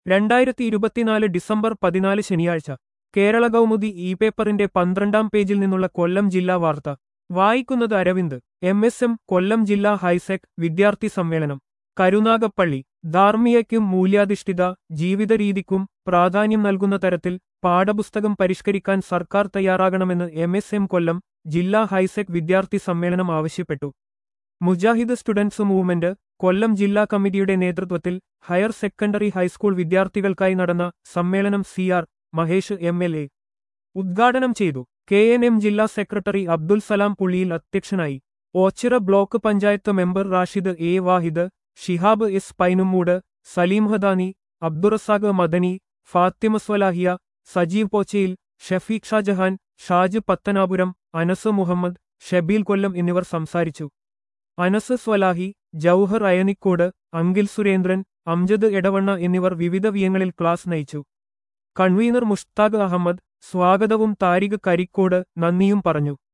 രണ്ടായിരത്തി ഇരുപത്തിനാല് ഡിസംബർ പതിനാല് ശനിയാഴ്ച കേരള കൗമുദി ഇ പേപ്പറിന്റെ പന്ത്രണ്ടാം പേജിൽ നിന്നുള്ള കൊല്ലം ജില്ലാ വാർത്ത വായിക്കുന്നത് Aravind M S M Kollam ജില്ലാ ഹൈസെക് വിദ്യാർത്ഥി സമ്മേളനം കരുനാഗപ്പള്ളി ധാർമ്മികയ്ക്കും മൂല്യാധിഷ്ഠിത ജീവിതരീതിക്കും പ്രാധാന്യം നൽകുന്ന തരത്തിൽ പാഠപുസ്തകം പരിഷ്കരിക്കാൻ സർക്കാർ തയ്യാറാകണമെന്ന് എം എസ് എം കൊല്ലം ജില്ലാ ഹൈസെക് വിദ്യാർത്ഥി സമ്മേളനം ആവശ്യപ്പെട്ടു മുജാഹിദ് സ്റ്റുഡൻസ് മൂവ്മെന്റ് കൊല്ലം ജില്ലാ കമ്മിറ്റിയുടെ നേതൃത്വത്തിൽ ഹയർ സെക്കൻഡറി ഹൈസ്കൂൾ വിദ്യാർത്ഥികൾക്കായി നടന്ന സമ്മേളനം C R Mahesh M L A ഉദ്ഘാടനം ചെയ്തു കെ എൻ എം ജില്ലാ സെക്രട്ടറി അബ്ദുൽ സലാം പുള്ളിയിൽ അധ്യക്ഷനായി Ochira block panchayat member Rashid A Wahid Shihab S Painumoodu Saleem Hadani Abdurazak Madani Fathima Swalahiya Sajeev Pochayil Shafeeq Shajahan Shaj Pathanapuram Anas Muhammed Shabeel Kollam എന്നിവർ സംസാരിച്ചു അനസ് സ്വലാഹി ജൌഹർ അയനിക്കോട് അങ്കിൽ സുരേന്ദ്രൻ അംജദ് എടവണ്ണ എന്നിവർ വിവിധ വിയങ്ങളിൽ ക്ലാസ് നയിച്ചു കൺവീനർ മുഷ്താഖ് അഹമ്മദ് സ്വാഗതവും താരിഖ് കരിക്കോട് നന്ദിയും പറഞ്ഞു